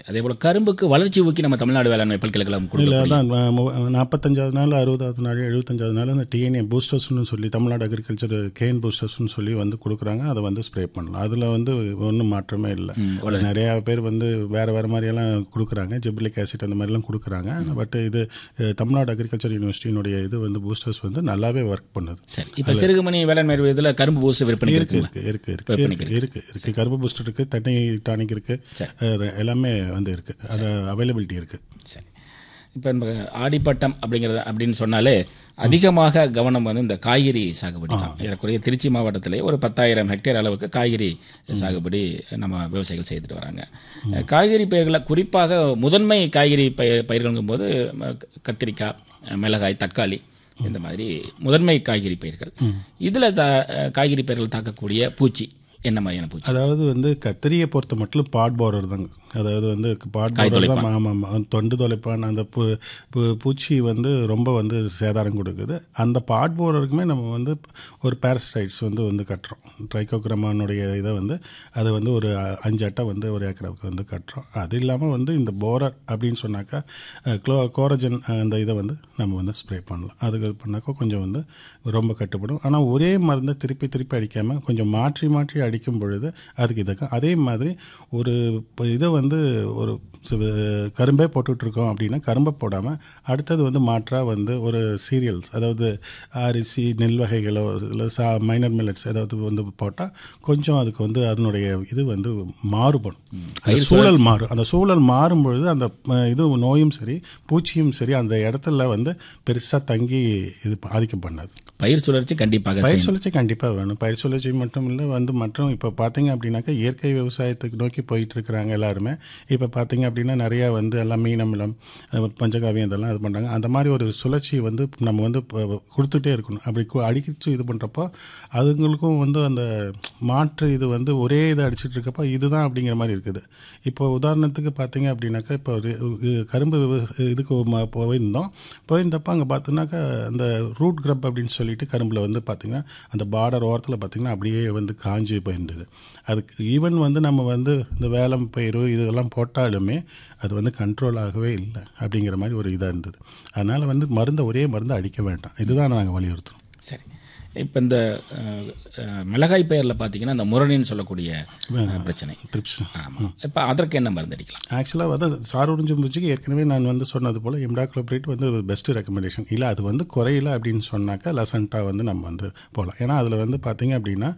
அதே போல் கரும்புக்கு வளர்ச்சி ஊக்கி நம்ம தமிழ்நாடு வேளாண்மை பல்கலைக்கழகம் இல்லை கொடுக்கக்கூடிய அதான் ம- மு- நாற்பத்தஞ்சாவது நாள் அறுபதாவது நாள் எழுபத்தஞ்சாவது நாள் அந்த டிஎன்ஏ பூஸ்டர்ஸ்னு சொல்லி தமிழ்நாடு அக்ரிகல்ச்சர் கேன் பூஸ்டர்ஸ்னு சொல்லி வந்து கொடுக்குறாங்க அதை வந்து ஸ்ப்ரே பண்ணலாம் அதில் வந்து ஒன்றும் மாற்றமே இல்லை நிறையா பேர் வந்து வேறு வேறு மாதிரியெல்லாம் கொடுக்குறாங்க ஜிப்ரிலிக் ஆசிட் அந்த மாதிரிலாம் கொடுக்குறாங்க பட் இது அஹ், தமிழ்நாடு அக்ரிகல்ச்சர் யூனிவர்சிட்டியினுடைய இது வந்து பூஸ்டர்ஸ் வந்து நல்லாவே ஒர்க் பண்ணுது சரி இப்போ சிறுகுமணி வேளாண்மை இதில் கரும்பு பூசு விற்பனை இருக்கு இருக்குங்களா இருக்கு இருக்கு இருக்கு இருக்கு இருக்கு இருக்கு கரும்பு பூஸ்டர் இருக்கு தண்ணி டானிக் இருக்கு அஹ், எல்லாமே வந்து இருக்கு அது அவைலபிலிட்டி இருக்கு சரி இப்போ நம்ம ஆடிப்பட்டம் அப்படிங்கிறது அப்படின்னு சொன்னாலே அதிகமாக கவனம் வந்து இந்த காய்கறி சாகுபடி தான் ஏறக்குறைய திருச்சி மாவட்டத்திலே ஒரு பத்தாயிரம் ஹெக்டேர் அளவுக்கு காய்கறி சாகுபடி நம்ம விவசாயிகள் செய்துட்டு வராங்க காய்கறி பயிர்களை குறிப்பாக முதன்மை காய்கறி பயிர் பயிர்களுங்கும் போது ம, கத்திரிக்காய் மிளகாய் தக்காளி இந்த மாதிரி முதன்மை காய்கறி பயிர்கள் இதில் தா காய்கறி பயிர்கள் தாக்கக்கூடிய பூச்சி என்ன மாதிரியான பூச்சி அதாவது வந்து கத்திரியை பொறுத்த மட்டும் பாட் போரர் தாங்க அதாவது வந்து பாட் போரர் தான் ஆமாம் ஆமாம் தொண்டு தொலைப்பான் அந்த பூ பூ- பூச்சி வந்து ரொம்ப வந்து சேதாரம் கொடுக்குது அந்த பாட் போரருக்குமே நம்ம வந்து ஒரு பேரஸ்டைட்ஸ் வந்து வந்து கட்டுறோம் ட்ரைகோக்ரமானுடைய இதை வந்து அதை வந்து ஒரு அ- அஞ்சு அட்டை வந்து ஒரு ஏக்கராவுக்கு வந்து கட்டுறோம் அது இல்லாமல் வந்து இந்த போரர் அப்படின்னு சொன்னாக்கா அஹ், க்ளோ கோரஜன் அந்த இதை வந்து நம்ம வந்து ஸ்ப்ரே பண்ணலாம் அதுக்கு பண்ணாக்கா கொஞ்சம் வந்து ரொம்ப கட்டுப்படும் ஆனால் ஒரே மருந்தை திருப்பி திருப்பி அடிக்காமல் கொஞ்சம் மாற்றி மாற்றி அடிக்கும் பொழுது அதுக்கு இதுக்கு அதே மாதிரி ஒரு இப்போ இதை வந்து ஒரு சி- கரும்பே போட்டுட்ருக்கோம் அப்படின்னா கரும்பை போடாமல் அடுத்தது வந்து மாற்றாக வந்து ஒரு சீரியல்ஸ் அதாவது அரிசி நெல் வகைகளோ இல்லை சா மைனர் மில்லட்ஸ் ஏதாவது வந்து போட்டால் கொஞ்சம் அதுக்கு வந்து அதனுடைய இது வந்து மாறுபடும் அந்த சூழல் மாறும் அந்த சூழல் மாறும் பொழுது அந்த அஹ், இது நோயும் சரி பூச்சியும் சரி அந்த இடத்துல வந்து பெருசாக தங்கி இது பாதிக்கம் பண்ணாது பயிர் சுழற்சி கண்டிப்பாக பயிர் சுழற்சி கண்டிப்பாக வேணும் பயிர் சுழற்சி மட்டும் இல்லை வந்து மற்றும் இப்போ பார்த்தீங்க அப்படின்னாக்கா இயற்கை விவசாயத்துக்கு நோக்கி போயிட்டு இருக்கிறாங்க எல்லாருமே இப்போ பார்த்தீங்க அப்படின்னா நிறையா வந்து எல்லாம் மீனமிலம் அஹ், பஞ்சகாவியம் இதெல்லாம் இது பண்ணுறாங்க அந்த மாதிரி ஒரு சுழற்சி வந்து நம்ம வந்து இப்போ கொடுத்துட்டே இருக்கணும் அப்படி கு- அடிக்கிச்சு இது பண்ணுறப்போ அதுங்களுக்கும் வந்து அந்த மாற்று இது வந்து ஒரே இதை அடிச்சிட்டு இருக்கப்போ இதுதான் அப்படிங்கிற மாதிரி இருக்குது இப்போ உதாரணத்துக்கு பார்த்தீங்க அப்படின்னாக்கா இப்போ ஒரு இ- கரும்பு விவ- இதுக்கு ம- போயிருந்தோம் போயிருந்தப்போ அங்கே பார்த்தோன்னாக்கா அந்த ரூட் கிரப் அப்படின்னு சொல்லிட்டு கரும்பில் வந்து பார்த்திங்கன்னா அந்த பார்டர் ஓரத்தில் பார்த்திங்கன்னா அப்படியே வந்து காஞ்சி போயிருந்தது அதுக்கு ஈவன் வந்து நம்ம வந்து இந்த வேலம் பயிர் இதெல்லாம் போட்டாலுமே அது வந்து கண்ட்ரோல் ஆகவே இல்லை அப்படிங்கிற மாதிரி ஒரு இதாக இருந்தது அதனால் வந்து மருந்தை ஒரே மருந்தை அடிக்க வேண்டாம் இதுதான் நாங்கள் வலியுறுத்துறோம் சரி இப்போ இந்த அஹ், அஹ், மிளகாய் பயிரில் பார்த்தீங்கன்னா இந்த முரணின்னு சொல்லக்கூடிய அஹ், பிரச்சனை ட்ரிப்ஸ் ஆமாம் இப்போ அதற்கு என்ன மருந்து அடிக்கலாம் ஆக்சுவலாக வந்து சார் உறிஞ்சும் பூச்சிக்கு ஏற்கனவே நான் வந்து சொன்னது போல் இம்டாக்ளோப்ரேட் வந்து பெஸ்ட்டு ரெக்கமெண்டேஷன் இல்லை அது வந்து குறையல அப்படின்னு சொன்னாக்கா லசன்ட்டாக வந்து நம்ம வந்து போகலாம் ஏன்னா அதில் வந்து பார்த்தீங்க அப்படின்னா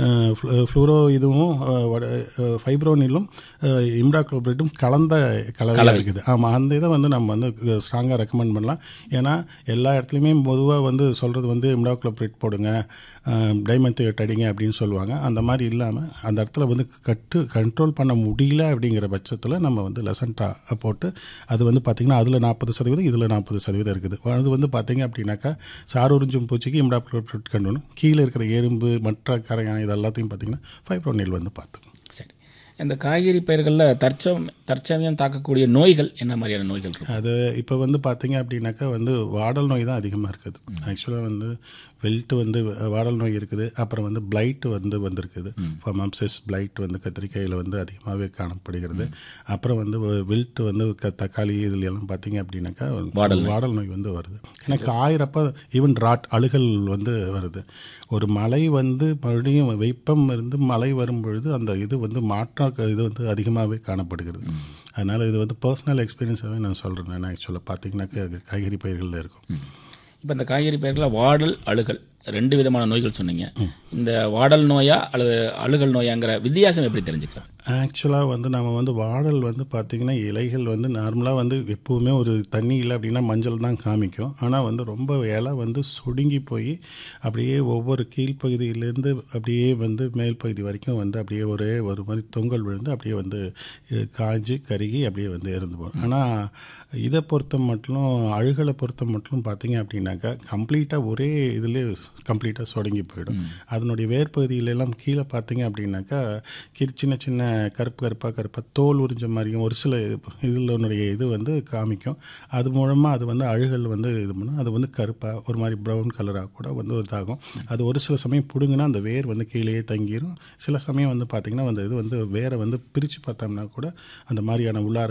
ஃப்ளூரோ இதுவும் ஃபைப்ரோனிலும் இம்டாக்ளோப்ரேட்டும் கலந்த கலவை இருக்குது ஆமாம் அந்த இதை வந்து நம்ம வந்து ஸ்ட்ராங்காக ரெக்கமெண்ட் பண்ணலாம் ஏன்னா எல்லா இடத்துலையுமே பொதுவாக வந்து சொல்கிறது வந்து இம்டாக்ளோப்ரேட் போடுங்க டைமண்ட் அடிங்க அப்படின்னு சொல்லுவாங்க அந்த மாதிரி இல்லாமல் அந்த இடத்துல வந்து கட்டு கண்ட்ரோல் பண்ண முடியல அப்படிங்கிற பட்சத்தில் நம்ம வந்து லெசன்ட்டாக போட்டு அது வந்து பார்த்திங்கன்னா அதில் நாற்பது சதவீதம் இதில் நாற்பது சதவீதம் இருக்குது அது வந்து பார்த்திங்க அப்படின்னாக்கா சார் உறிஞ்சும் பூச்சிக்கு இம்டாக்ளோப்ரேட் கண்டணும் கீழே இருக்கிற எறும்பு மற்ற கரையான இது எல்லாத்தையும் பார்த்திங்கன்னா ஃபைப்ரோனில் வந்து பார்த்துக்கணும் சரி இந்த காய்கறி பயிர்களில் தற்சம் தற்சமயம் தாக்கக்கூடிய நோய்கள் என்ன மாதிரியான நோய்கள் இருக்கும் அது இப்போ வந்து பார்த்தீங்க அப்படின்னாக்கா வந்து வாடல் நோய் தான் அதிகமாக இருக்குது ஆக்சுவலாக வந்து வெல்ட் வந்து வாடல் நோய் இருக்குது அப்புறம் வந்து பிளைட் வந்து வந்திருக்குது மம்சஸ் பிளைட் வந்து கத்திரிக்காயில் வந்து அதிகமாகவே காணப்படுகிறது அப்புறம் வந்து வில்ட் வந்து க தக்காளி இதுல எல்லாம் பார்த்தீங்க அப்படின்னாக்கா வாடல் வாடல் நோய் வந்து வருது ஏன்னா காயிறப்ப ஈவன் ராட் அழுகல் வந்து வருது ஒரு மழை வந்து மறுபடியும் வெப்பம் இருந்து மழை வரும் பொழுது அந்த இது வந்து மாற்ற இது வந்து அதிகமாகவே காணப்படுகிறது அதனால் இது வந்து பர்சனல் எக்ஸ்பீரியன்ஸாகவே நான் சொல்கிறேன் நான் ஆக்சுவலாக பார்த்தீங்கன்னாக்கா காய்கறி பயிர்களில் இருக்கும் இப்போ இந்த காய்கறி பயிர்களில் வாடல் அழுகல் ரெண்டு விதமான நோய்கள் சொன்னீங்க இந்த வாடல் நோயா அல்லது அழுகல் நோயாங்கிற வித்தியாசம் எப்படி தெரிஞ்சுக்கலாம் ஆக்சுவலாக வந்து நம்ம வந்து வாடல் வந்து பார்த்திங்கன்னா இலைகள் வந்து நார்மலாக வந்து எப்போவுமே ஒரு தண்ணி இல்லை அப்படின்னா மஞ்சள் தான் காமிக்கும் ஆனால் வந்து ரொம்ப இலை வந்து சுடுங்கி போய் அப்படியே ஒவ்வொரு கீழ்ப்பகுதியிலேருந்து அப்படியே வந்து மேல் பகுதி வரைக்கும் வந்து அப்படியே ஒரே ஒரு மாதிரி தொங்கல் விழுந்து அப்படியே வந்து அஹ், காஞ்சு கருகி அப்படியே வந்து இறந்து போகும் ஆனால் இதை பொறுத்த மட்டும் அழுகலை பொறுத்த மட்டும் பார்த்தீங்க அப்படின்னாக்கா கம்ப்ளீட்டாக ஒரே இதுலேயே கம்ப்ளீட்டாக சொடங்கி போயிடும் அதனுடைய வேர்பகுதியிலெல்லாம் கீழே பார்த்தீங்க அப்படின்னாக்கா கி- சின்ன சின்ன கருப்பு கருப்பாக கருப்பாக தோல் உறிஞ்ச மாதிரியும் ஒரு சில இதில் இது வந்து காமிக்கும் அது மூலமாக அது வந்து அழுகல் வந்து இது பண்ணும் அது வந்து கருப்பாக ஒரு மாதிரி ப்ரௌன் கலராக கூட வந்து ஒரு இதாகும் அது ஒரு சில சமயம் பிடுங்கினா அந்த வேர் வந்து கீழேயே தங்கிரும் சில சமயம் வந்து பார்த்திங்கன்னா அந்த இது வந்து வேரை வந்து பிரித்து பார்த்தோம்னா கூட அந்த மாதிரியான உள்ளார